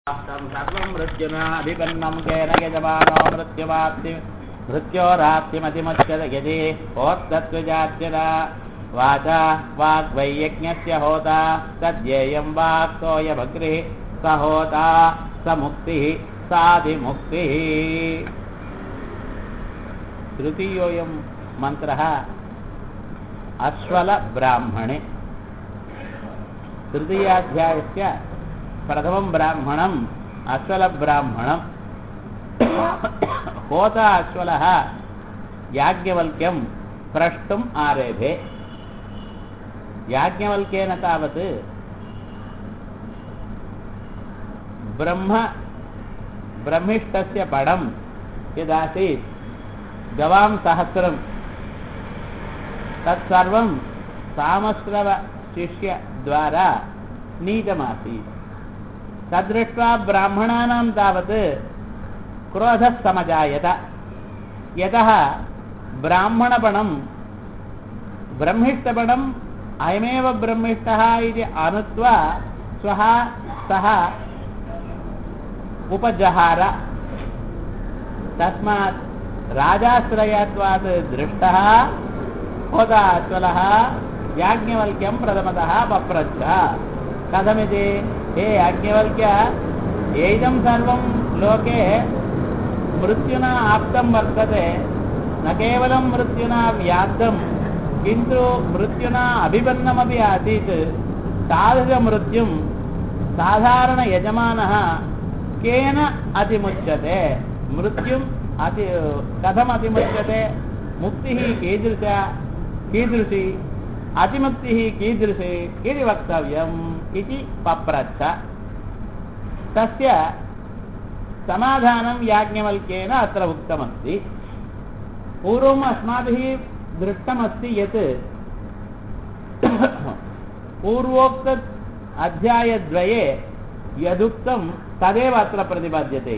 तं सर्वं मृत्युनाभिपन्नं केन यजमानो मृत्युमाप्ति मृत्योराप्तिमतिमुच्यत यदि होत्तत्वजात्यदा वाचा वाग्वै यज्ञस्य होता तद्येयं वाक् सोऽयमग्रिः स होता स मुक्तिः साधिमुक्तिः तृतीयोऽयं मन्त्रः अश्वलब्राह्मणे तृतीयाध्यायस्य प्रथमं ब्राह्मणम् अश्वलब्राह्मणम् होता अश्वलः याज्ञवल्क्यं प्रष्टुम् आरेभे याज्ञवल्क्येन तावत् ब्रह्म ब्रह्मिष्टस्य पडं यदासीत् गवां सहस्रं तत्सर्वं सामश्रवशिष्यद्वारा नीतमासीत् तदृष्ट्वा ब्राह्मणानां तावत् क्रोधः समजायत यतः ब्राह्मणपणं ब्रह्मिष्टपणम् अयमेव ब्रह्मिष्टः इति अनुत्वा स्वः सः उपजहार तस्मात् राजाश्रयत्वात् दृष्टः होदाश्वलः याज्ञवल्क्यं प्रथमतः पप्रच्छ कथमिति हे याज्ञवल्क्य एदं सर्वं लोके मृत्युना आप्तं वर्तते न केवलं मृत्युना व्याप्तं किन्तु मृत्युना अभिपन्नमपि आसीत् तादृशमृत्युं साधारणयजमानः केन अतिमुच्यते मृत्युम् अति कथम् अतिमुच्यते मुक्तिः कीदृश कीदृशी अतिमुक्तिः कीदृशी इति वक्तव्यम् इति पप्रच्छ तस्य समाधानं याज्ञवल्क्येन अत्र उक्तमस्ति पूर्वम् अस्माभिः दृष्टमस्ति यत् पूर्वोक्त अध्यायद्वये यदुक्तं तदेव अत्र प्रतिपाद्यते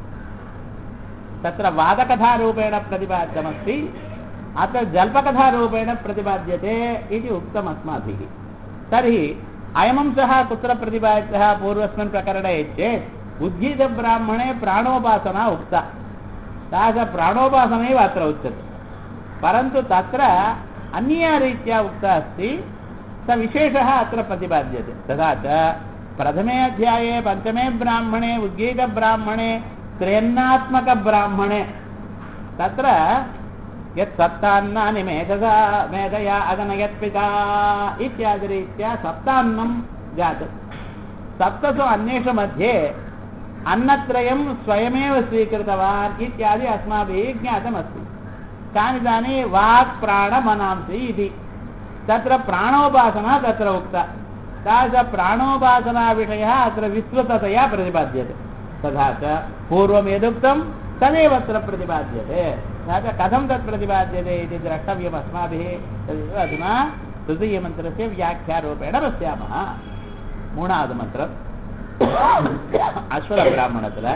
तत्र वादकथारूपेण प्रतिपाद्यमस्ति अत्र जल्पकथारूपेण प्रतिपाद्यते इति उक्तम् अस्माभिः तर्हि अयमंशः कुत्र प्रतिपादितः पूर्वस्मिन् प्रकरणे चेत् उद्गीतब्राह्मणे प्राणोपासना उक्ता तादृश प्राणोपासनैव अत्र उच्यते परन्तु तत्र अन्या रीत्या उक्ता अस्ति स विशेषः अत्र प्रतिपाद्यते तथा च प्रथमे अध्याये पञ्चमे ब्राह्मणे उद्गीतब्राह्मणे त्र्यन्नात्मकब्राह्मणे तत्र यत् सप्तान्नानि मेधसा मेधया अगनयत्पिता इत्यादिरीत्या सप्तान्नं जातं सप्तसु अन्येषु मध्ये अन्नत्रयं स्वयमेव स्वीकृतवान् इत्यादि अस्माभिः ज्ञातमस्ति कानि तानि वाक् प्राणमनांसि इति तत्र प्राणोपासना तत्र उक्ता तादृश प्राणोपासनाविषयः अत्र विस्तृततया प्रतिपाद्यते तथा च पूर्वं यदुक्तं तदेव अत्र प्रतिपाद्यते तथा च कथं तत् प्रतिपाद्यते इति द्रष्टव्यम् अस्माभिः तदेव अधुना तृतीयमन्त्रस्य व्याख्यारूपेण पश्यामः மூணாவது மந்திரம் அஸ்வர பிராமணத்தில்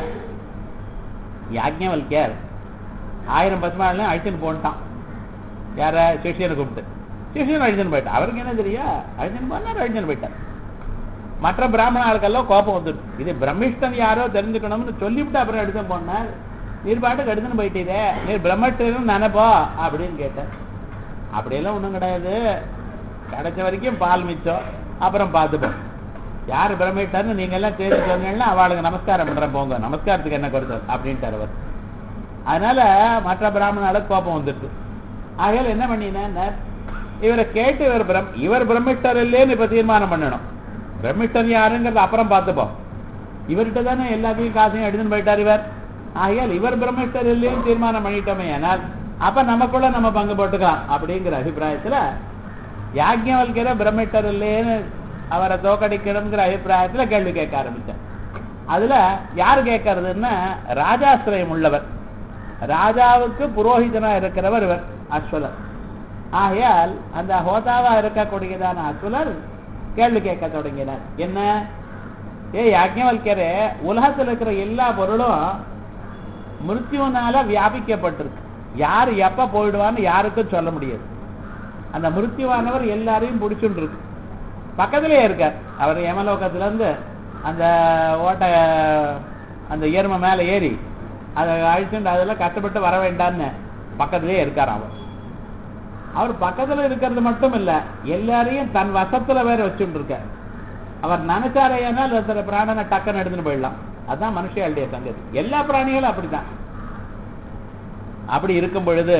யாஜ்ஞவல்கியர் ஆயிரம் பசுமாடலையும் அழிச்சுன்னு போன்ட்டான் யார சிஷியனை கூப்பிட்டு சிஷியன் அழிச்சுன்னு போயிட்டான் அவருக்கு என்ன தெரியா அழிச்சுன்னு போனார் அழிச்சுன்னு போயிட்டார் மற்ற பிராமணர்களுக்கெல்லாம் கோபம் வந்துடும் இது பிரம்மிஷ்டன் யாரோ தெரிஞ்சுக்கணும்னு சொல்லிவிட்டு அப்புறம் எடுத்து போனார் நீர் பாட்டுக்கு எடுத்துன்னு போயிட்டீரே நீர் பிரம்மஷ்டன் நினைப்போ அப்படின்னு கேட்டார் அப்படியெல்லாம் ஒன்றும் கிடையாது கிடைச்ச வரைக்கும் பால் மிச்சம் அப்புறம் பார்த்துப்போம் யார் பிரமிட்டார்னு நீங்க எல்லாம் சேர்த்து சொன்னீங்கன்னா அவளுக்கு நமஸ்காரம் பண்றேன் போங்க நமஸ்காரத்துக்கு என்ன கொடுத்து அப்படின்ட்டார் அவர் அதனால மற்ற பிராமணர்களுக்கு கோபம் வந்துட்டு ஆகையால் என்ன பண்ணினா இவரை கேட்டு இவர் பிரம் இவர் பிரமிஷ்டர் இல்லேன்னு இப்ப தீர்மானம் பண்ணணும் பிரமிஷ்டர் யாருங்கிறத அப்புறம் பார்த்துப்போம் இவர்கிட்ட தானே எல்லாத்தையும் காசையும் எடுத்துன்னு போயிட்டார் இவர் ஆகையால் இவர் பிரமிஷ்டர் இல்லைன்னு தீர்மானம் பண்ணிட்டோமே ஆனால் அப்ப நமக்குள்ள நம்ம பங்கு போட்டுக்கலாம் அப்படிங்கிற அபிப்பிராயத்துல யாஜ்ஞவல்கிற பிரமிஷ்டர் இல்லைன்னு அவரை தோக்கடிக்கணுங்கிற அபிப்பிராயத்துல கேள்வி கேட்க ஆரம்பிச்சேன் அதுல யார் கேட்கறதுன்னா ராஜாசிரயம் உள்ளவர் ராஜாவுக்கு புரோஹிதனா இருக்கிறவர் இவர் அஸ்வலர் ஆகையால் அந்த ஹோதாவா இருக்கக்கூடியதான அஸ்வலர் கேள்வி கேட்க தொடங்கினார் என்ன ஏ யாஜ்ஞவல்கரே உலகத்தில் இருக்கிற எல்லா பொருளும் மிருத்யுனால வியாபிக்கப்பட்டிருக்கு யார் எப்ப போயிடுவான்னு யாருக்கும் சொல்ல முடியாது அந்த மிருத்யுவானவர் எல்லாரையும் பிடிச்சுட்டு இருக்கு பக்கத்திலே இருக்கார் அவர் யமலோகத்துல இருந்து அந்த ஓட்டை அந்த எருமை மேலே ஏறி அதை அழிச்சுட்டு அதெல்லாம் கஷ்டப்பட்டு வர வேண்டான்னு பக்கத்துலேயே இருக்கார் அவர் அவர் பக்கத்துல இருக்கிறது மட்டும் இல்ல எல்லாரையும் தன் வசத்துல வேற வச்சுட்டு இருக்கார் அவர் நினைச்சாரையானால் ஒருத்தர் பிராணனை டக்குன்னு எடுத்துன்னு போயிடலாம் அதான் மனுஷியாளுடைய சங்கதி எல்லா பிராணிகளும் அப்படிதான் அப்படி இருக்கும் பொழுது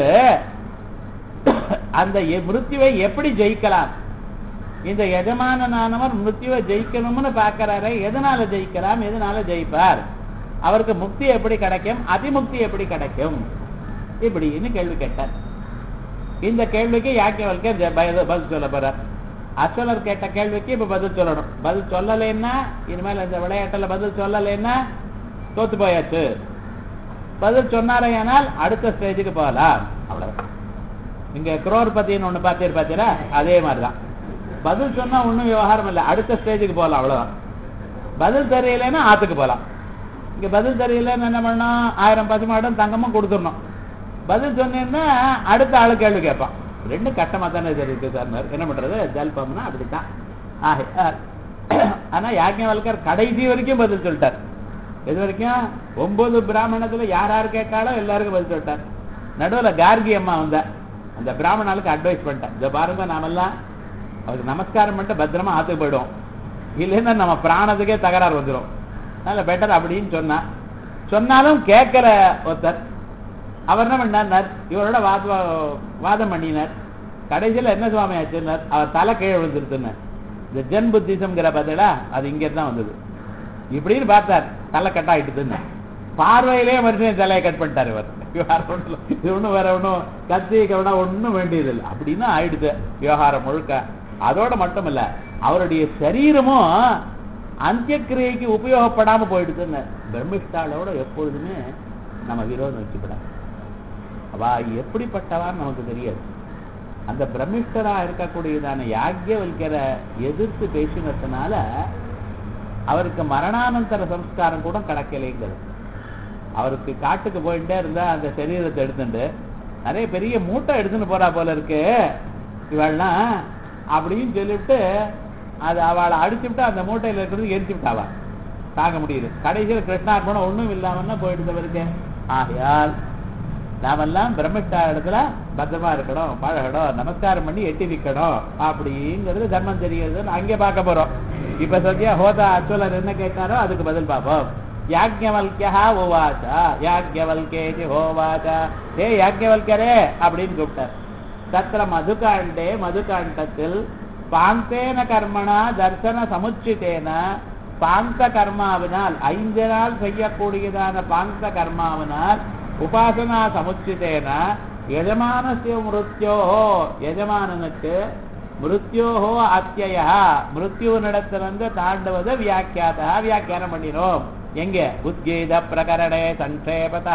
அந்த எ- மிருத்யுவை எப்படி ஜெயிக்கலாம் இந்த எஜமானனானவர் மிருத்யுவை ஜெயிக்கணும்னு பார்க்கறாரு எதனால ஜெயிக்கலாம் எதனால ஜெயிப்பார் அவருக்கு முக்தி எப்படி கிடைக்கும் அதிமுக்தி எப்படி கிடைக்கும் இப்படின்னு கேள்வி கேட்டார் இந்த கேள்விக்கு யாக்கியவல்கர் ஜ- பய- பதில் சொல்ல போறார் அஸ்வலர் கேட்ட கேள்விக்கு இப்ப பதில் சொல்லணும் பதில் சொல்லலைன்னா இனிமேல் இந்த விளையாட்டுல பதில் சொல்லலைன்னா தோத்து போயாச்சு பதில் சொன்னாரையானால் அடுத்த ஸ்டேஜுக்கு போகலாம் அவ்வளவுதான் இங்க குரோர்பதின்னு ஒண்ணு பார்த்தீர் பார்த்தீரா அதே மாதிரிதான் பதில் சொன்னா ஒண்ணும் விவகாரம் இல்லை அடுத்த ஸ்டேஜுக்கு போகலாம் அவ்வளவுதான் பதில் தெரியலைன்னா ஆத்துக்கு போகலாம் இங்க பதில் தெரியலன்னு என்ன பண்ணோம் ஆயிரம் பசுமாடம் தங்கமும் கொடுத்துடணும் பதில் சொன்னீங்கன்னா அடுத்த ஆளு கேள்வி கேட்பான் ரெண்டு கட்டமா தானே இது இருக்கு சார் என்ன பண்றது ஜல்பம்னா அப்படித்தான் ஆக ஆனா யாஜ்ஞவல்கர் கடைசி வரைக்கும் பதில் சொல்லிட்டார் எது வரைக்கும் ஒன்பது பிராமணத்துல யார் யார் கேட்டாலும் எல்லாருக்கும் பதில் சொல்லிட்டார் நடுவுல கார்கி அம்மா வந்தா அந்த பிராமணாளுக்கு அட்வைஸ் பண்ணிட்டேன் இதை பாருங்க நாமெல்லாம் அவருக்கு நமஸ்காரம் பண்ணிட்டு பத்திரமா ஆத்துக்கு போயிடுவோம் இல்லைன்னா நம்ம பிராணத்துக்கே தகராறு வந்துடும் அதனால பெட்டர் அப்படின்னு சொன்னா சொன்னாலும் கேட்கிற ஒருத்தர் அவர் என்ன பண்ணார் இவரோட வாத வாதம் பண்ணினார் கடைசியில என்ன சுவாமி ஆச்சுன்னார் அவர் தலை கீழே விழுந்துருத்துனார் இந்த ஜென் புத்திசம்ங்கிற பார்த்தீங்களா அது இங்க தான் வந்தது இப்படின்னு பார்த்தார் தலை கட் ஆயிட்டுதுன்னு பார்வையிலே மனுஷன் தலையை கட் பண்ணிட்டார் இவர் விவகாரம் ஒண்ணும் இல்ல. இது ஒண்ணும் வேற ஒண்ணும் கத்தி கவனம் ஒண்ணும் வேண்டியதில்லை அப்படின்னா ஆயிடுது விவகாரம் முழுக்க அதோட மட்டும் இல்ல அவருடைய சரீரமும் அந்தியக்கிரியைக்கு உபயோகப்படாம போயிடுதுன்னு பிரம்மிஷ்டாளோட எப்பொழுதுமே நம்ம விரோதம் வச்சுக்கூடாது அவ எப்படிப்பட்டவான்னு நமக்கு தெரியாது அந்த பிரம்மிஷ்டரா இருக்கக்கூடியதான யாக்கியவல்கிற எதிர்த்து பேசினதுனால அவருக்கு மரணானந்தர சம்ஸ்காரம் கூட கிடைக்கலைங்கிறது அவருக்கு காட்டுக்கு போயிட்டே இருந்தா அந்த சரீரத்தை எடுத்துட்டு நிறைய பெரிய மூட்டை எடுத்துன்னு போறா போல இருக்கு இவள்லாம் அப்படின்னு சொல்லிவிட்டு அது அவளை அடிச்சுவிட்டு அந்த மூட்டையில இருக்கிறது எரிச்சு விட்டாவா தாங்க முடியுது கடைசியில் கிருஷ்ணார்பணம் ஒண்ணும் இல்லாமன்னா போயிட்டு ஆகையால் நாமெல்லாம் பிரம்மஷ்டா இடத்துல பத்திரமா இருக்கணும் பழகணும் நமஸ்காரம் பண்ணி எட்டி நிக்கணும் அப்படிங்கிறது தர்மம் தெரிகிறது அங்கே பார்க்க போறோம் இப்ப சத்யா ஹோதா அச்சுவலர் என்ன கேட்டாரோ அதுக்கு பதில் பார்ப்போம் யாக்ஞவல்யா ஓவாச்சா யாக்ஞவல்கேஜி ஹோவாச்சா ஏ யாக்ஞவல்கரே அப்படின்னு கூப்பிட்டார் தத்திர மதுகாண்டே மதுகாண்டத்தில் பாந்தேன கர்மணா தர்சன சமுச்சிதேன பாந்த கர்மாவினால் ஐந்து நாள் செய்யக்கூடியதான பாந்த கர்மாவினால் உபாசனா சமுச்சிதேன எஜமானசிய மிருத்யோஹோ எஜமானனுக்கு மிருத்யோஹோ அத்தியா மிருத்யுவனிடத்திலிருந்து தாண்டுவது வியாக்கியாதா வியாக்கியானம் பண்ணினோம் எங்க உத்கீத பிரகரணே சங்கேபதா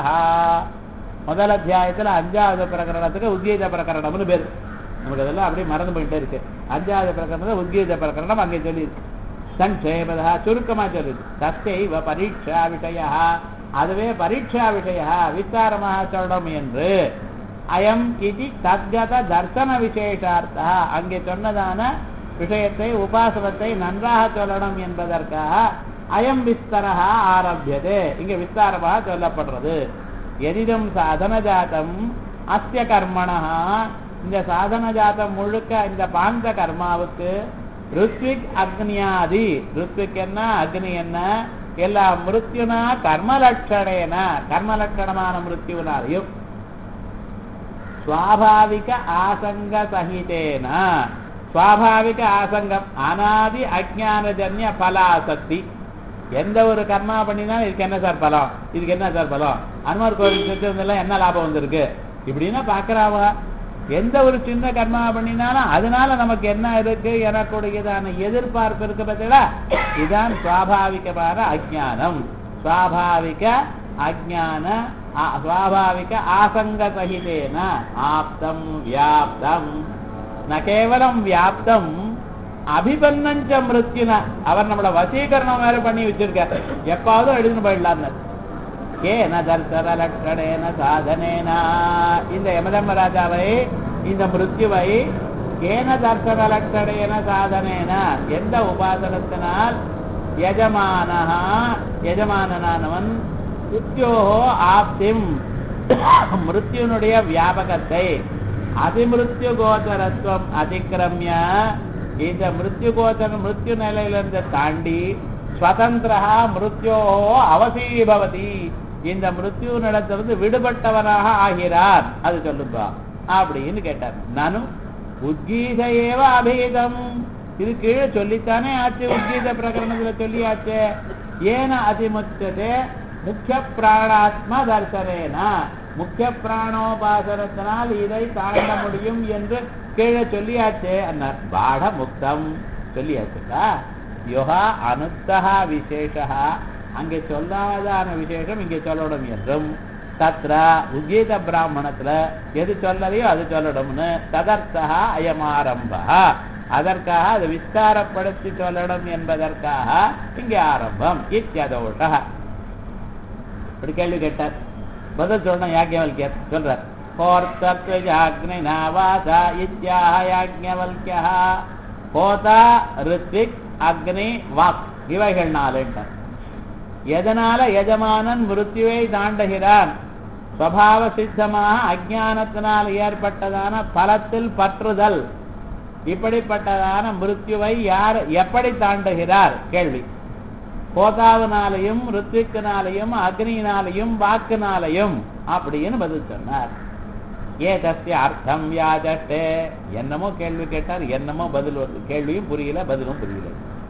முதல் அத்தியாயத்துல அஞ்சாவது பிரகரணத்துக்கு உத்கீத பிரகரணம்னு பேரு நமக்கு அதெல்லாம் அப்படியே மறந்து போயிட்டே இருக்கு அஞ்சாவது பிரகரணத்துல உத்கீத பிரகரணம் அங்கே சொல்லியிருக்கு சங்கேபதா சுருக்கமா சொல்லுது தஸ்தைவ பரீட்சா விஷயா அதுவே பரீட்சா விஷயா விஸ்தாரமாக சொல்லணும் என்று அயம் இது தத்கத தர்சன விசேஷார்த்தா அங்கே சொன்னதான விஷயத்தை உபாசனத்தை நன்றாக சொல்லணும் என்பதற்காக அயம் விஸ்தரா ஆரம்பியது இங்க விஸ்தாரமாக சொல்லப்படுறது எதிதம் சாதன ஜாத்தம் அஸ்ய கர்மணா இந்த சாதன ஜாத்தம் முழுக்க இந்த பாந்த கர்மாவுக்கு ருத்விக் அக்னியாதி ருத்விக் என்ன அக்னி என்ன எல்லா மிருத்யுனா கர்மலட்சணேன கர்மலட்சணமான மிருத்யுனாலையும் சுவாபாவிக ஆசங்க சகிதேன சுவாபாவிக ஆசங்கம் அனாதி அஜானஜன்ய பலாசக்தி எந்த ஒரு கர்மா பண்ணினாலும் இதுக்கு என்ன சார் பலம் இதுக்கு என்ன சார் பலம் அனுமார் கோவில் செஞ்சதுல என்ன லாபம் வந்திருக்கு இப்படின்னா பாக்குறாவா எந்த ஒரு சின்ன கர்மா பண்ணினாலும் அதனால நமக்கு என்ன இருக்கு எனக்குடையதான எதிர்பார்ப்பு இருக்கு பார்த்தீங்களா இதுதான் சுவாபாவிகமான அஜானம் சுவாபாவிக அஜான சுவாபாவிக ஆசங்க சகிதேன ஆப்தம் வியாப்தம் ந கேவலம் வியாப்தம் அபிபன்னஞ்ச மிருத்யுன அவர் நம்மள வசீகரணம் வேற பண்ணி வச்சிருக்கார் எப்பாவது எழுதுன்னு போயிடலாம்னு ஏன தர்சன லட்சணேன சாதனேனா இந்த யமதர்மராஜாவை இந்த மிருத்யுவை ஏன தர்சன லட்சணேன சாதனேன எந்த உபாசனத்தினால் யஜமானஹ யஜமானனானவன் மிருத்யோஹோ ஆப்திம் மிருத்யுனுடைய வியாபகத்தை அதிமிருத்யு கோச்சரத்துவம் அதிக்கிரமிய இந்த மிருத்யு கோச்சர மிருத்யு நிலையிலிருந்து தாண்டி ஸ்வதந்திரா மிருத்யோ அவசீபவதி இந்த மிருத்யு நடத்திலிருந்து விடுபட்டவனாக ஆகிறார் அது சொல்லுங்க அப்படின்னு கேட்டார் நானும் உத்கீத ஏவ அபேதம் இது கீழே சொல்லித்தானே ஆச்சு உத்கீத பிரகரணத்துல சொல்லியாச்சு ஏன அதிமுச்சதே முக்கிய பிராணாத்ம தர்சனேனா முக்கிய பிராணோபாசனத்தினால் இதை தாண்ட முடியும் என்று கீழே சொல்லியாச்சு அன்னார் பாட முக்தம் சொல்லியாச்சுக்கா யோகா அனுத்தகா விசேஷா அங்கே சொல்லாதான விசேஷம் இங்கே சொல்லணும் என்றும் தத்ர உத்கீத பிராமணத்துல எது சொல்லலையோ அது சொல்லணும்னு ததர்த்தா அயமாரம்பா அதற்காக அது விஸ்தாரப்படுத்தி சொல்லணும் என்பதற்காக இங்கே ஆரம்பம் இத்தியதோஷ இப்படி கேள்வி கேட்டார் பதில் சொல்லணும் யாக்கியவல்கியர் சொல்றார் போர்த்தத்வஜாக்னிநாவாசா இத்தியாக யாக்ஞவல்கியா போதா ரித்விக் அக்னி வாக் இவைகள் நாலுன்றார் எதனால எஜமானன் மிருத்யுவை தாண்டுகிறான் சுவாவ சித்தமாக அஜானத்தினால் ஏற்பட்டதான பலத்தில் பற்றுதல் இப்படிப்பட்டதான மிருத்யுவை யார் எப்படி தாண்டுகிறார் கேள்வி போதாவினாலையும் ருத்விக்கினாலையும் அக்னியினாலையும் வாக்குனாலையும் அப்படின்னு பதில் சொன்னார் ஏ தஸ்ய அர்த்தம் வியாஜட்டே என்னமோ கேள்வி கேட்டார் என்னமோ பதில் வருது கேள்வியும் புரியல பதிலும் புரியல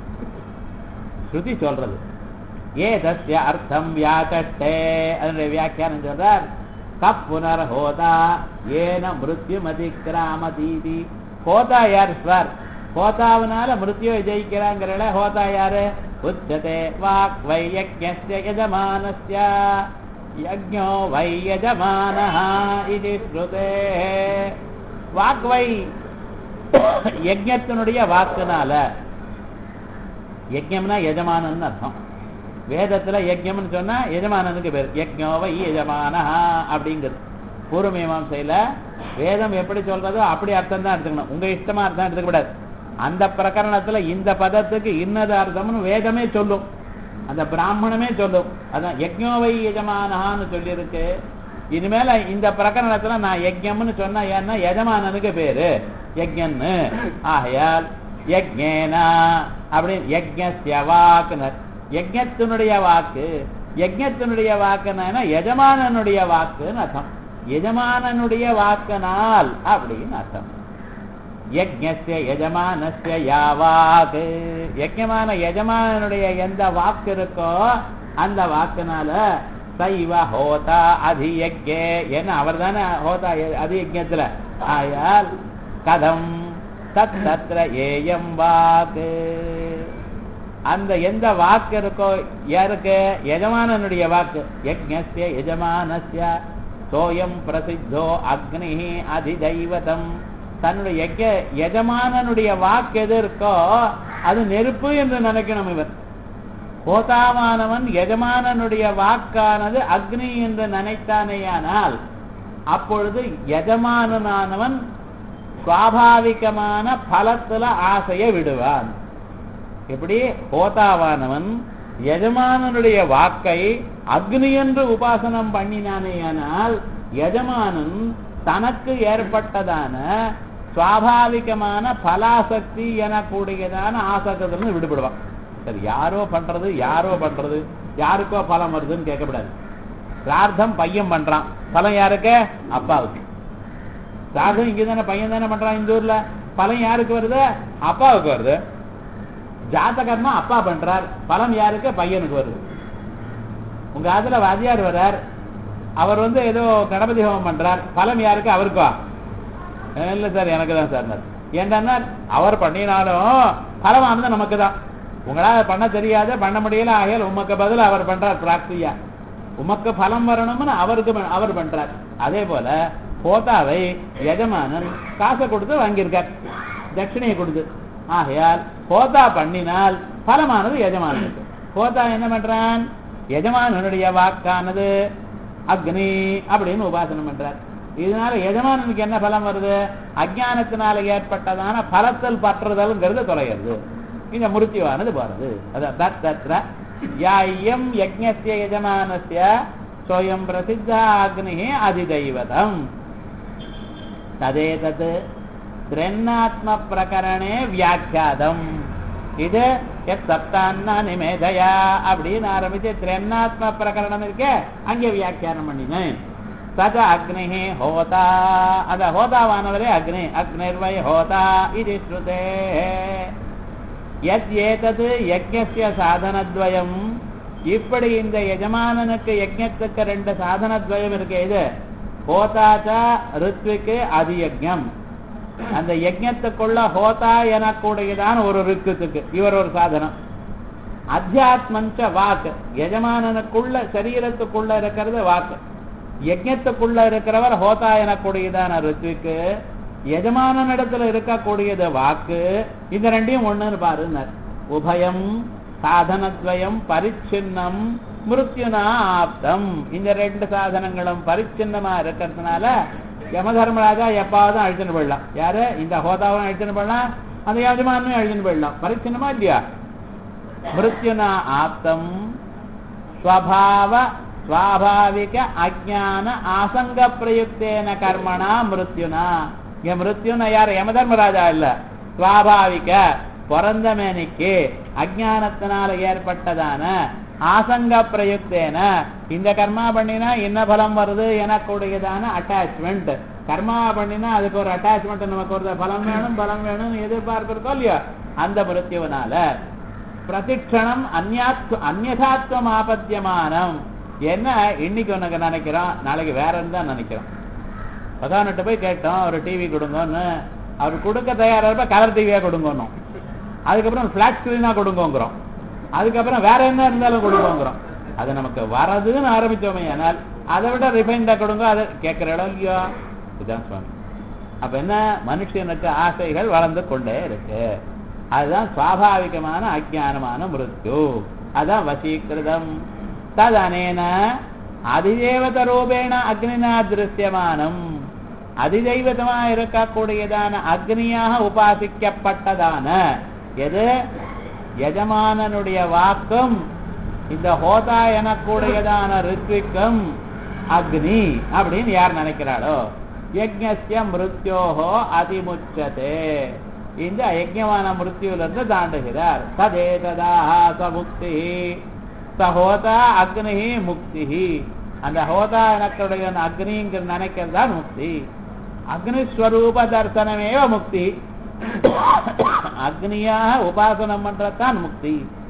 ஸ்ருதி சொல்றது ஏ தஸ்ய அர்த்தம் வியாச்சட்டே அதனுடைய வியாக்கியானம் சொல்றார் கப் புனர் ஹோதா ஏன மிருத்யும் அதிகிராமதீதி ஹோதா யார் சார் ஹோதாவினால மிருத்யுவை ஜெயிக்கிறாங்கிறல ஹோதா யாரு உச்சதே வாக் வை யஜ்ஞஸ்ய யஜமானஸ்ய யஜ்ஞோ வை யஜமானஹ இது ஸ்ருதே வாக் வை யஜ்ஞத்தினுடைய வாக்குனால யஜ்ஞம்னா எஜமானன்னு அர்த்தம் வேதத்துல யஜ்யம்னு சொன்னா எஜமானனுக்கு பேர் யஜ்ஞோவை எஜமானா அப்படிங்கிறது பூர்வ மீமாசையில வேதம் எப்படி சொல்றதோ அப்படி அர்த்தம் தான் எடுத்துக்கணும் உங்க இஷ்டமா அர்த்தம் எடுத்துக்கூடாது அந்த பிரகரணத்துல இந்த பதத்துக்கு இன்னது அர்த்தம்னு வேதமே சொல்லும் அந்த பிராமணமே சொல்லும் அதான் யஜ்ஞோவை எஜமானஹான்னு சொல்லியிருக்கு இனிமேல இந்த பிரகரணத்துல நான் யஜ்யம்னு சொன்னா ஏன்னா எஜமானனுக்கு பேரு யஜ்யன்னு ஆகையால் யஜ்ஞேனா அப்படின்னு யஜ்ஞஸ்ய வாக்குனர் யஜ்ஞத்தினுடைய வாக்கு யஜ்ஞத்தினுடைய வாக்குனா எஜமானனுடைய வாக்குன்னு அர்த்தம் எஜமானனுடைய வாக்கினால் அப்படின்னு அர்த்தம் யஜ்ஞஸ்ய எஜமானஸ்ய யாவாக்கு யஜ்ஞமான எஜமானனுடைய எந்த வாக்கு இருக்கோ அந்த வாக்குனால சைவ ஹோதா அதி யஜ்ஞே ஏன்னா அவர் தானே ஹோதா அதி யஜ்ஞத்துல ஆயால் கதம் தத் தத்ர ஏயம் வாக்கு அந்த எந்த வாக்கு இருக்கோ யாருக்கு எஜமானனுடைய வாக்கு யஜ்ஞஸ்ய எஜமானஸ்ய சோயம் பிரசித்தோ அக்னி அதிதைவதம் தன்னுடைய யஜ்ஞ எஜமானனுடைய வாக்கு எது இருக்கோ அது நெருப்பு என்று நினைக்கணும் இவர் கோதாவானவன் எஜமானனுடைய வாக்கானது அக்னி என்று நினைத்தானேயானால் அப்பொழுது எஜமானனானவன் சுவாபாவிகமான பலத்துல ஆசையை விடுவான் எப்படி ஹோதாவானவன் எஜமானனுடைய வாக்கை அக்னி என்று உபாசனம் பண்ணினானேயானால் எஜமானன் தனக்கு ஏற்பட்டதான சுவாபாவிகமான பலாசக்தி எனக்கூடியதான ஆசகத்திலிருந்து விடுபடுவான் சரி யாரோ பண்றது யாரோ பண்றது யாருக்கோ பலம் வருதுன்னு கேட்கக்கூடாது பிரார்த்தம் பையன் பண்றான் பலம் யாருக்கு அப்பாவுக்கு பிரார்த்தம் இங்க தானே பையன் தானே பண்றான் இந்த ஊர்ல பலம் யாருக்கு வருது அப்பாவுக்கு வருது ஜாதகர்மா அப்பா பண்றார் பலம் யாருக்கு பையனுக்கு வருது உங்க அதுல வாதியார் வர்றார் அவர் வந்து ஏதோ கணபதி ஹோமம் பண்றார் பலம் யாருக்கு அவருக்கா இல்ல சார் எனக்கு தான் சார் ஏன்டா அவர் பண்ணினாலும் பலமானது நமக்கு தான் உங்களால பண்ண தெரியாத பண்ண முடியல ஆகையால் உமக்கு பதில் அவர் பண்றார் பிராக்தியா உமக்கு பலம் வரணும்னு அவருக்கு ப- அவர் பண்றார் அதே போல போதாவை எஜமானன் காசை கொடுத்து வாங்கியிருக்கார் தட்சிணையை கொடுத்து ஆகையால் போதா பண்ணினால் பலமானது எஜமானனுக்கு போதா என்ன பண்றான் எஜமானனுடைய வாக்கானது அக்னி அப்படின்னு உபாசனம் பண்றார் இதனால எஜமானனுக்கு என்ன பலம் வருது அஜானத்தினால ஏற்பட்டதான பலத்தில் பற்றுதல்ங்கிறது தொலைகிறது இந்த மிருத்யுவானது போறது அதான் தத் தத்ர யா இயம் யஜ்ஞஸ்ய யஜமானஸ்ய சோயம் பிரசித்த அக்னிஹி அதிதைவதம் ததேதத் திரென்னாத்ம பிரகரணே வியாக்கியாதம் இது எத் சப்தான்னா நிமேதையா அப்படின்னு ஆரம்பிச்சு திரென்னாத்ம பிரகரணம் இருக்கே அங்கே வியாக்கியானம் பண்ணினேன் சத அக்னி ஹோதா அந்த ஹோதாவானவரே அக்னி அக்னிர்வை ஹோதா இது ஸ்ருதே எத் ஏதது யஜ்ஞஸ்ய சாதனத்வயம் இப்படி இந்த எஜமானனுக்கு யஜ்ஞத்துக்கு ரெண்டு சாதனத்வயம் இருக்கு இது ஹோதாச்சா ரித்விக்கு அதியஜம் அந்த யஜ்ஞத்துக்குள்ள ஹோதா எனக்கூடியதான ஒரு ரித்துக்கு இவர் ஒரு சாதனம் அத்தியாத்மஞ்ச வாக்கு எஜமானனுக்குள்ள சரீரத்துக்குள்ள இருக்கிறது வாக்கு யஜ்ஞத்துக்குள்ள இருக்கிறவர் ஹோதா எனக்கூடியதான ரித்விக்கு எஜமானனிடத்துல இருக்கக்கூடியது வாக்கு இந்த ரெண்டையும் ஒண்ணுன்னு பாருனர் உபயம் சாதனத்வயம் பரிச்சின்னம் மிருத்யுனா ஆப்தம் இந்த ரெண்டு சாதனங்களும் பரிச்சின்னமா இருக்கிறதுனால யம தர்மராஜா எப்பாவதும் அழிச்சுன்னு போயிடலாம் யாரு இந்த ஹோதாவும் அழிச்சுன்னு போயிடலாம் அந்த யஜமானும் அழிச்சுன்னு போயிடலாம் பரிச்சின்னமா இல்லையா மிருத்யுனா ஆப்தம் ஸ்வபாவ ஸ்வாபாவிக அஜான ஆசங்க பிரயுக்தேன கர்மணா மிருத்யுனா இங்க மிருத்யுனா யார் யமதர்மராஜா இல்ல ஸ்வாபாவிக பிறந்த மேனிக்கு அஜானத்தினால ஏற்பட்டதான ஆசங்க பிரயுக்தேன இந்த கர்மா பண்ணினா என்ன பலம் வருது எனக்கூடியதான அட்டாச்மெண்ட் கர்மா பண்ணினா அதுக்கு ஒரு அட்டாச்மெண்ட் நமக்கு ஒரு பலம் வேணும் பலம் வேணும் எதிர்பார்ப்பு இருக்கோ இல்லையோ அந்த மிருத்யுவனால பிரதிக்ஷணம் அந்யாத்வ அந்யதாத்வம் ஆபத்தியமானம் என்ன இன்னைக்கு உனக்கு நினைக்கிறோம் நாளைக்கு வேறன்னு தான் நினைக்கிறோம் பகவான்கிட்ட போய் கேட்டோம் ஒரு டிவி கொடுங்கன்னு அவர் கொடுக்க தயாரா இருப்ப கலர் டிவியா கொடுங்கணும் அதுக்கப்புறம் பிளாட் ஸ்கிரீனா கொடுங்கோங்கிறோம் அதுக்கப்புறம் வேற என்ன இருந்தாலும் கொடுங்கோங்கிறோம் அது நமக்கு வரதுன்னு ஆரம்பிச்சோமே ஆனால் அதை விட ரிஃபைண்டா கொடுங்க அதை கேட்கிற இடம் இல்லையோ இதுதான் சுவாமி அப்ப என்ன மனுஷனுக்கு ஆசைகள் வளர்ந்து கொண்டே இருக்கு அதுதான் சுவாபாவிகமான அஜானமான மிருத்யு அதான் வசீகிருதம் ததனேன அதிதேவத ரூபேண அக்னினா திருஷ்யமானம் அதிதெய்வதமா இருக்கக்கூடியதான அக்னியாக உபாசிக்கப்பட்டதான எது எஜமானனுடைய வாக்கும் இந்த ஹோதா எனக்கூடியதான ரித்விக்கும் அக்னி அப்படின்னு யார் நினைக்கிறாளோ யஜ்ஞஸ்ய மிருத்யோஹோ அதிமுச்சதே இந்த யஜ்ஞமான மிருத்யுவிலிருந்து தாண்டுகிறார் ததே ததாக சமுக்தி சஹோதா அக்னி முக்தி அந்த ஹோதா எனக்குடைய அக்னிங்கிற நினைக்கிறது தான் முக்தி அக்னிஸ்வரூப தர்சனமேவ முக்தி அக்னியாக உபாசனம் பண்றதுதான் முக்தி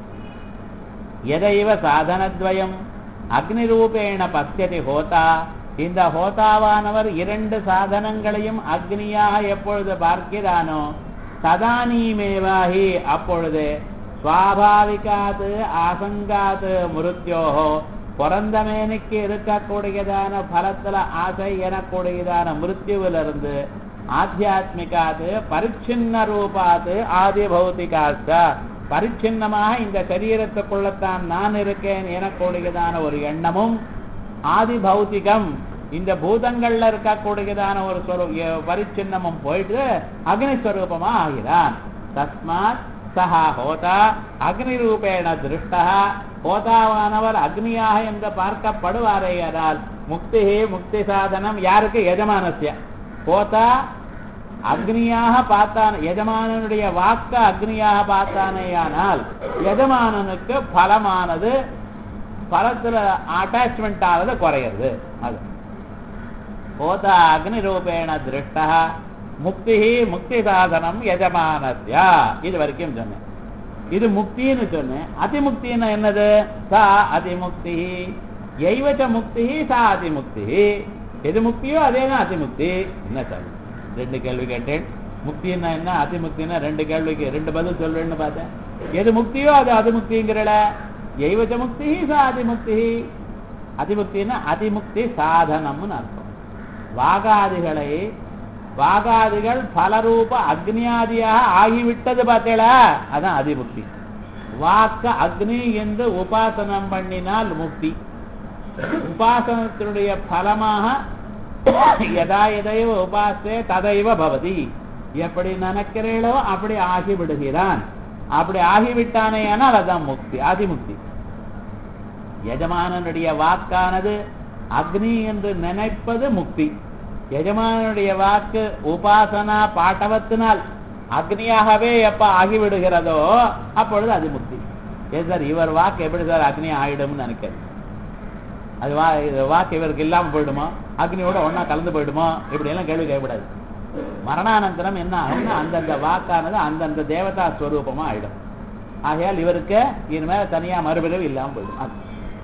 எதைவ சாதனத்வயம் அக்னி ரூபேண பத்தியதி ஹோதா இந்த ஹோதாவானவர் இரண்டு சாதனங்களையும் அக்னியாக எப்பொழுது பார்க்கிறானோ ததானீமேவாஹி அப்பொழுது சுவாபாவிகாது ஆசங்காது மிருத்யோஹோ பிறந்தமேனுக்கு இருக்கக்கூடியதான பலத்துல ஆசை எனக்கூடியதான மிருத்யுவிலிருந்து ஆத்தியாத்மிகாது பரிச்சின்ன ரூபாது ஆதி பௌத்திகாச்ச பரிச்சின்னமாக இந்த சரீரத்துக்குள்ளத்தான் நான் இருக்கேன் எனக்கூடியதான ஒரு எண்ணமும் ஆதி பௌத்திகம் இந்த பூதங்கள்ல இருக்கக்கூடியதான ஒரு ஸ்வரூ- எ- பரிச்சின்னமும் போயிட்டு அக்னிஸ்வரூபமா ஆகிறான் தஸ்மாத் சஹா ஹோதா அக்னி ரூபேண திருஷ்டா ஹோதாவானவர் அக்னியாக என்று பார்க்கப்படுவாரேயானால் முக்தி முக்தி சாதனம் யாருக்கு எஜமானசிய ஹோதா அக்னியாக பார்த்தான் எஜமானனுடைய வாக்க அக்னியாக பார்த்தானேயானால் எஜமானனுக்கு பலமானது பலத்துல அட்டாச்மெண்ட் ஆனது குறையிறது அது ஹோதா அக்னி ரூபேண திருஷ்டா முக்தி முக்தி சாதனம் எஜமானஸ்யா இது வரைக்கும் சொன்னேன் இது முக்தின்னு சொன்னேன் அதிமுக்தின்னு என்னது சா அதிமுக்தி எய்வச்ச முக்தி சா அதிமுக்தி எது முக்தியோ அதே தான் அதிமுக்தி என்ன சார் ரெண்டு கேள்வி கேட்டேன் முக்தின்னா என்ன அதிமுக்தின்னா ரெண்டு கேள்விக்கு ரெண்டு பதில் சொல்றேன்னு பார்த்தேன் எது முக்தியோ அது அதிமுக்திங்கிறல எய்வச்ச முக்தி சா அதிமுக்தி அதிமுக்தின்னா அதிமுக்தி சாதனம்னு அர்த்தம் வாகாதிகளை வாகாதிகள் பலரூப அக்னியாதியாக ஆகிவிட்டது பார்த்தேளா அதான் அதிமுக்தி வாக்க அக்னி என்று உபாசனம் பண்ணினால் முக்தி உபாசனத்தினுடைய பலமாக எதா எதைவ உபாசே ததைவ பவதி எப்படி நினைக்கிறீளோ அப்படி ஆகிவிடுகிறான் அப்படி ஆகிவிட்டானேயானால் அதான் முக்தி அதிமுக்தி எஜமானனுடைய வாக்கானது அக்னி என்று நினைப்பது முக்தி எஜமானனுடைய வாக்கு உபாசனா பாட்டவத்தினால் அக்னியாகவே எப்ப ஆகிவிடுகிறதோ அப்பொழுது அது முக்தி ஏன் சார் இவர் வாக்கு எப்படி சார் அக்னி ஆயிடும்னு நினைக்கிறது அது வா இது வாக்கு இவருக்கு இல்லாம போயிடுமா அக்னியோட ஒண்ணா கலந்து போயிடுமா இப்படி எல்லாம் கேள்வி கேட்கக்கூடாது மரணானந்தரம் என்ன ஆகும்னா அந்தந்த வாக்கானது அந்தந்த தேவதா ஸ்வரூபமா ஆயிடும் ஆகையால் இவருக்கு இனிமேல் தனியா மறுபிறவி இல்லாம போயிடும் அது.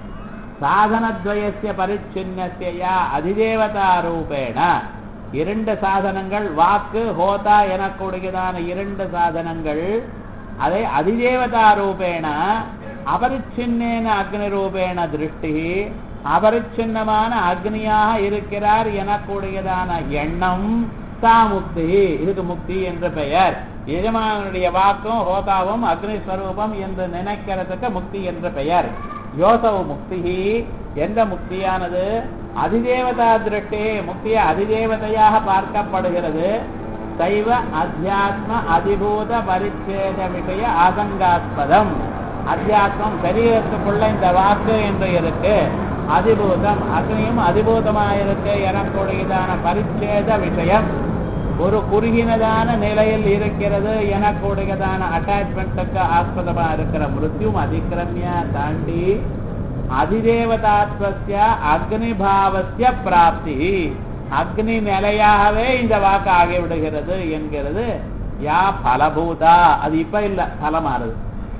சாதனத்வயசிய பரிச்சின்னஸ்யா அதிதேவதா ரூபேண இரண்டு சாதனங்கள் வாக்கு ஹோதா எனக்கூடியதான இரண்டு சாதனங்கள் அதை அதிதேவதா ரூபேண அபரிச்சின்னேன அக்னி ரூபேண திருஷ்டி அபரிச்சின்னமான அக்னியாக இருக்கிறார் எனக்கூடியதான எண்ணம் சாமுக்தி இதுக்கு முக்தி என்ற பெயர் எஜமானுடைய வாக்கும் ஹோதாவும் அக்னி ஸ்வரூபம் என்று நினைக்கிறதுக்கு முக்தி என்ற பெயர் யோசவ முக்தி எந்த முக்தியானது அதிதேவதா திருஷ்டி முக்திய அதிதேவதையாக பார்க்கப்படுகிறது சைவ அத்தியாத்ம அதிபூத பரிச்சேத விஷய ஆசங்காஸ்பதம் அத்தியாத்மம் சரீரத்துக்குள்ள இந்த வாக்கு என்று இருக்கு அதிபூதம் அக்னியும் அதிபூதமாயிருக்கு எனக்கூடியதான பரிச்சேத விஷயம் ஒரு குறுகினதான நிலையில் இருக்கிறது எனக்கூடியதான அட்டாச்மெண்ட்டுக்கு ஆஸ்பதமா இருக்கிற மிருத்யும் அதிக்கிரமிய தாண்டி அதிதேவதாத்வசிய அக்னிபாவசிய பிராப்தி அக்னி நிலையாகவே இந்த வாக்கு ஆகிவிடுகிறது என்கிறது யா பலபூதா அது இப்ப இல்ல பலமாறுது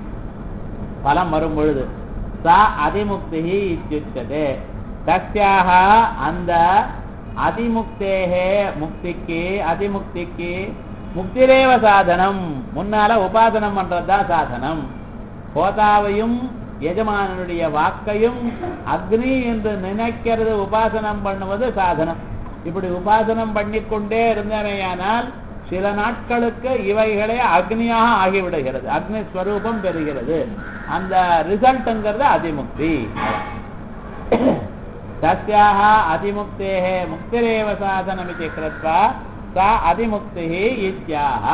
பலம் வரும் பொழுது சா அதிமுக்தி இத்தியுச்சதே தஸ்யாக அந்த அதிமுக்தேகே முக்திக்கு அதிமுக்திக்கு முக்திரேவ சாதனம் முன்னால உபாசனம் பண்றதுதான் சாதனம் ஹோதாவையும் எஜமானனுடைய வாக்கையும் அக்னி என்று நினைக்கிறது உபாசனம் பண்ணுவது சாதனம் இப்படி உபாசனம் பண்ணிக்கொண்டே இருந்தனையானால் சில நாட்களுக்கு இவைகளே அக்னியாக ஆகிவிடுகிறது அக்னி ஸ்வரூபம் பெறுகிறது அந்த ரிசல்ட்ங்கிறது அதிமுக்தி தஸ்யாக அதிமுக்தேः முக்திரேவ சாதனமிதி கிருத்வா சா அதிமுக்திः இத்யாஹ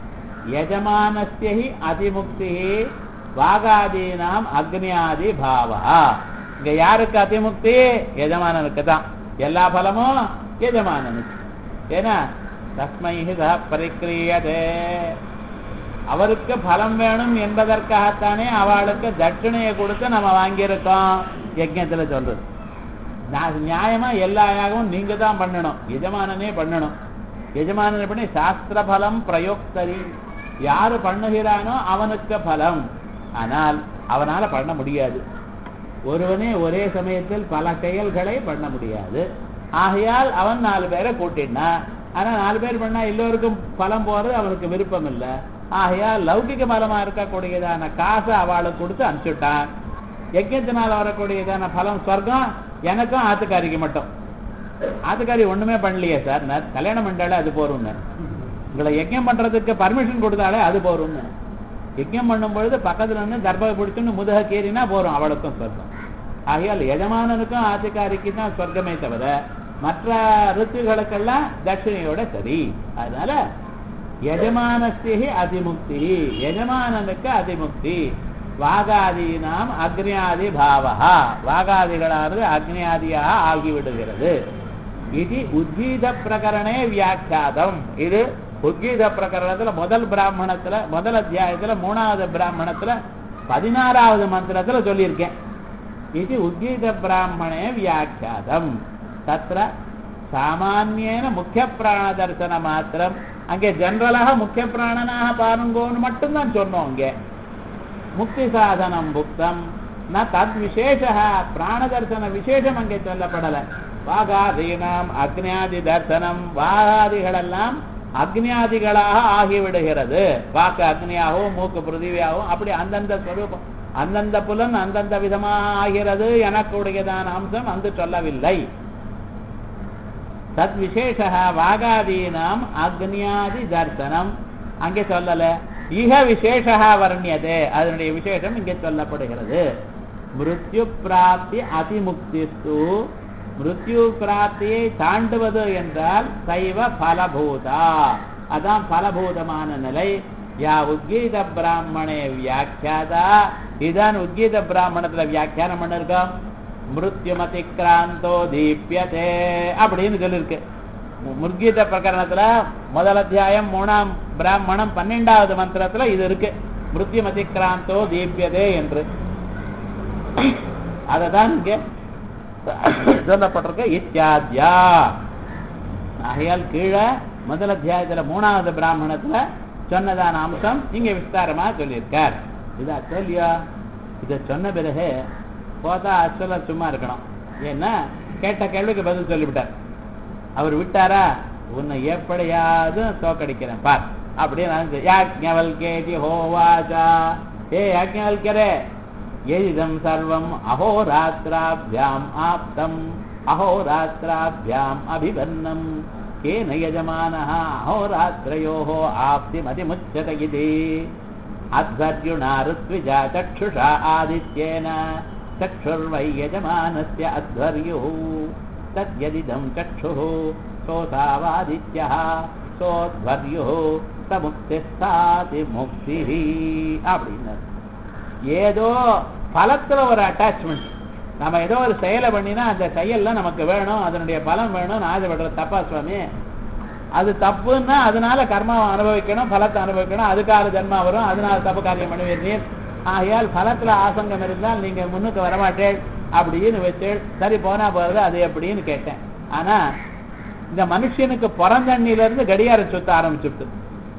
யஜமானஸ்ய ஹி அதிமுக்திः வாகாதீனாம் அக்னியாதி பாவா இங்க யாருக்கு அதிமுக்தி எஜமானனுக்கு தான் எல்லா பலமும் எஜமானனுக்கு ஏன்னா தஸ்மை ச பரிக்கிரியதே அவருக்கு பலம் வேணும் என்பதற்காகத்தானே அவளுக்கு தட்சிணையை கொடுத்து நம்ம வாங்கியிருக்கோம் யஜ்ஞத்துல சொல்றது நான் நியாயமா எல்லா யாகமும் நீங்க தான் பண்ணணும் எஜமானனே பண்ணணும் எஜமானனை பண்ணி சாஸ்திர பலம் பிரயோக்தரி யாரு பண்ணுகிறானோ அவனுக்கு பலம் ஆனால் அவனால பண்ண முடியாது ஒருவனே ஒரே சமயத்தில் பல செயல்களை பண்ண முடியாது ஆகையால் அவன் நாலு பேரை கூட்டினா ஆனா நாலு பேர் பண்ணா எல்லோருக்கும் பலம் போறது அவனுக்கு விருப்பம் இல்லை ஆகையால் லௌகிக பலமா இருக்கக்கூடியதான காசை அவளுக்கு கொடுத்து அனுப்பிச்சுட்டான் யஜ்யத்தினால் வரக்கூடியதான பலம் சொர்க்கம் எனக்கும் ஆத்துக்காரிக்கு மட்டும் ஆத்துக்காரி ஒண்ணுமே பண்ணலையே சார் நான் கல்யாணம் பண்ணாலே அது போறோம்னு உங்களை யஜ்யம் பண்றதுக்கு பர்மிஷன் கொடுத்தாலே அது போறோம்னு யஜ்யம் பண்ணும் பொழுது பக்கத்துல இருந்து தர்பை பிடிச்சுன்னு முதுக கீறினா போறோம் அவளுக்கும் சொர்க்கம் ஆகையால் எஜமானனுக்கும் ஆத்துக்காரிக்கு தான் சொர்க்கமே தவிர மற்ற ரித்துகளுக்கெல்லாம் தட்சிணையோட சரி அதனால எஜமானஸ்தி அதிமுக்தி எஜமானனுக்கு அதிமுக்தி வாகாதீனாம் அக்னியாதி பாவா வாகாதிகளானது அக்னியாதியாக ஆகிவிடுகிறது இது உத்கீத பிரகரணே வியாக்கியாதம் இது உத்கீத பிரகரணத்துல முதல் பிராமணத்துல முதல் அத்தியாயத்துல மூணாவது பிராமணத்துல பதினாறாவது மந்திரத்துல சொல்லியிருக்கேன் இது உத்கீத பிராமணே வியாக்கியாதம் தத்ர சாமானியன முக்கிய பிராண தரிசன மாத்திரம் அங்கே ஜெனரலாக முக்கிய பிராணனாக பாருங்கோன்னு மட்டும்தான் சொன்னோம் அங்கே முக்தி சாதனம் புக்தம் ந தத் விசேஷ பிராண தரிசன விசேஷம் அங்கே சொல்லப்படல வாகாதீனாம் அக்னியாதி தர்சனம் வாகாதிகளெல்லாம் அக்னியாதிகளாக ஆகிவிடுகிறது வாக்கு அக்னியாகவும் மூக்கு பிருத்திவியாகவும் அப்படி அந்தந்த ஸ்வரூபம் அந்தந்த புலன் அந்தந்த விதமாக ஆகிறது எனக்குடையதான அம்சம் அங்கு சொல்லவில்லை தத் விசேஷ வாகாதீனாம் அக்னியாதி தர்சனம் அங்கே சொல்லல இக விசேஷா வர்ணியதே அதனுடைய விசேஷம் இங்கே சொல்லப்படுகிறது மிருத்யு பிராப்தி அதிமுக்திஸ்து மிருத்யு பிராப்தியை தாண்டுவது என்றால் சைவ பலபூதா அதான் பலபூதமான நிலை யா உத்கீத பிராமணே வியாக்கியாதா இதான் உத்கீத பிராமணத்துல வியாக்கியானம் பண்ணிருக்கோம் மிருத்யுமதி கிராந்தோ தீப்யதே அப்படின்னு சொல்லியிருக்கு முர்கீத பிரகரணத்துல முதல் அத்தியாயம் மூணாம் பிராமணம் பன்னெண்டாவது மந்திரத்துல இது இருக்கு மிருத்யுமதி கிராந்தோ தீப்யதே என்று அததான் இங்க சொல்லப்பட்டிருக்க இத்தியாத்யா ஆகையால் கீழே முதல் அத்தியாயத்துல மூணாவது பிராமணத்துல சொன்னதான அம்சம் இங்க விஸ்தாரமா சொல்லியிருக்கார் இது அச்சல்யா இத சொன்ன பிறகு போதா அச்சல சும்மா இருக்கணும் ஏன்னா கேட்ட கேள்விக்கு பதில் சொல்லிவிட்டார் அவர் விட்டாரா உன்னை எப்படியாவது தோக்கடிக்கிறேன் பார் அப்படின்னு யாக்ஞவல் கேதி ஹோவாஜா ஏ யாக்ஞவல்கரே எதிதம் சர்வம் அஹோராத்திராபியாம் ஆப்தம் அஹோராத்திராபியாம் அபிபன்னம் கேன யஜமானः अहोरात्रयोः आप्तिमतिमुच्यत इति अध्वर्युणा ऋत्विजा चक्षुषा आदित्येन चक्षुर्वै यजमानस्य अध्वर्युः तद्यदिदं चक्षुः सोऽसावादित्यः सोऽध्वर्युः சமுக்திஸ்தாதி முக்தி அப்படின்னு ஏதோ பலத்துல ஒரு அட்டாச்மெண்ட் நம்ம ஏதோ ஒரு செயலை பண்ணினா அந்த செயல்ல நமக்கு வேணும் அதனுடைய பலன் வேணும்னு ஆசைப்படுற தப்பா சுவாமி அது தப்புன்னா அதனால கர்மாவை அனுபவிக்கணும் பலத்தை அனுபவிக்கணும் அதுக்காக ஜென்மா வரும் அதனால தப்பு காரியம் பண்ணுவீர் ஆகையால் பலத்துல ஆசங்கம் இருந்தால் நீங்க முன்னுக்கு வரமாட்டேன் அப்படின்னு வச்சேள் சரி போனா போறது அது எப்படின்னு கேட்டேன் ஆனா இந்த மனுஷனுக்கு பிறந்தண்ணில இருந்து கடியார சுத்த ஆரம்பிச்சுட்டு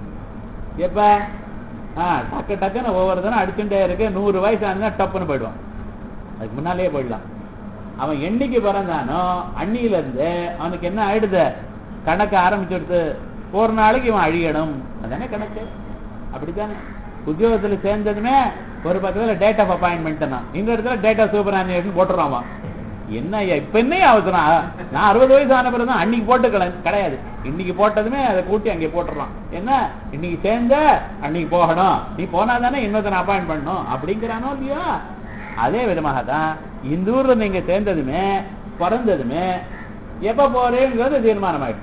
எப்ப ஆஹ் டக்கு டக்குன்னு ஒவ்வொரு தினம் அடிச்சுட்டே இருக்கு நூறு வயசு ஆனா டப்புன்னு போயிடுவான் அதுக்கு முன்னாலேயே போயிடலாம் அவன் என்னைக்கு பிறந்தானோ அன்னியில இருந்து அவனுக்கு என்ன ஆயிடுது கணக்கு ஆரம்பிச்சுடுது ஒரு நாளைக்கு இவன் அழியணும் அதானே கணக்கு அப்படித்தானே உத்தியோகத்துல சேர்ந்ததுமே ஒரு பக்கத்துல டேட் ஆஃப் அப்பாயின்மெண்ட் தான் இந்த இடத்துல டேட் ஆஃப் சூப்பர் போட்டுறான் அவன். என்ன ஐயா இப்ப என்ன அவசரம் நான் அறுபது வயசு ஆன பிறகு தான் அன்னைக்கு போட்டு கிட- கிடையாது இன்னைக்கு போட்டதுமே அதை கூட்டி அங்கே போட்டுறான் என்ன இன்னைக்கு சேர்ந்த அன்னைக்கு போகணும் நீ போனா தானே இன்னொருத்தனை அப்பாயிண்ட் பண்ணணும் அப்படிங்கிறானோ இல்லையா அதே விதமாக தான் இந்த ஊர்ல நீங்க சேர்ந்ததுமே பிறந்ததுமே எப்ப போறேங்கிறது தீர்மானம் ஆயிடுச்சு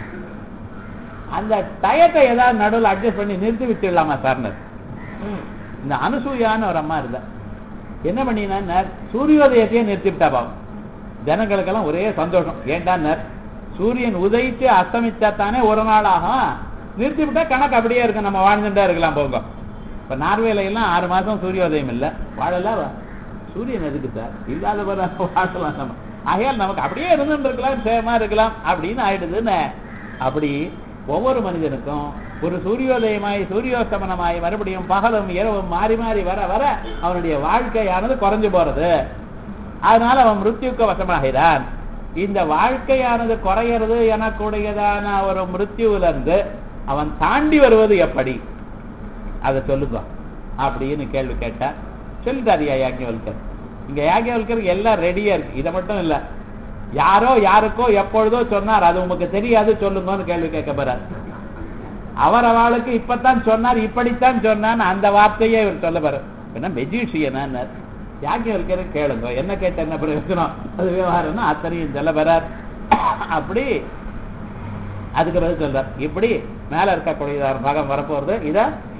அந்த டயத்தை ஏதாவது நடுவில் அட்ஜஸ்ட் பண்ணி நிறுத்தி விட்டுடலாமா சார்னர் இந்த அனுசூயான்னு ஒரு அம்மா இருந்தா என்ன பண்ணினா சூரியோதயத்தையே நிறுத்திவிட்டா பாவம் ஜனங்களுக்கெல்லாம் ஒரே சந்தோஷம் ஏண்டான்னார் சூரியன் உதயிச்சு அஸ்தமிச்சா தானே ஒரு நாள் ஆகும் நிறுத்தி விட்டா கணக்கு அப்படியே இருக்கு நம்ம வாழ்ந்துட்டே இருக்கலாம் போங்க இப்ப நார்வேல எல்லாம் ஆறு மாசம் சூரியோதயம் இல்ல வாழலாம் சூரியன் எதுக்கு சார் இல்லாத போல வாழலாம் நம்ம ஆகையால் நமக்கு அப்படியே இருந்துட்டு இருக்கலாம் சேமா இருக்கலாம் அப்படின்னு ஆயிடுதுன்னு அப்படி ஒவ்வொரு மனிதனுக்கும் ஒரு சூரியோதயமாய் சூரியோஸ்தமனமாய் மறுபடியும் பகலும் இரவும் மாறி மாறி வர வர அவனுடைய வாழ்க்கையானது குறைஞ்சு போறது அதனால அவன் மிருத்யுக்கு வசமாகிறான் இந்த வாழ்க்கையானது குறையிறது எனக்கூடியதான ஒரு மிருத்யுவில இருந்து அவன் தாண்டி வருவது எப்படி அதை சொல்லுங்க அப்படின்னு கேள்வி கேட்டா சொல்லிட்டாரு யாக்கியவல்கர் இங்க யாக்கியவல்கர் எல்லாம் ரெடியா இருக்கு இதை மட்டும் இல்ல யாரோ யாருக்கோ எப்பொழுதோ சொன்னார் அது உங்களுக்கு தெரியாது சொல்லுங்கன்னு கேள்வி கேட்க போறார் அவர் அவளுக்கு இப்பதான் சொன்னார் இப்படித்தான் சொன்னான்னு அந்த வார்த்தையே இவர் சொல்ல போறார் என்ன மெஜிஷியனார் யாக்கியவல்கர் கேளுங்க என்ன கேட்ட என்ன பிரயோஜனம் அது விவகாரம்னா அத்தனையும் சொல்ல போறார் அப்படி அதுக்கு பதில் சொல்றார் இப்படி மேல இருக்கக்கூடிய பாகம் வரப்போறது இத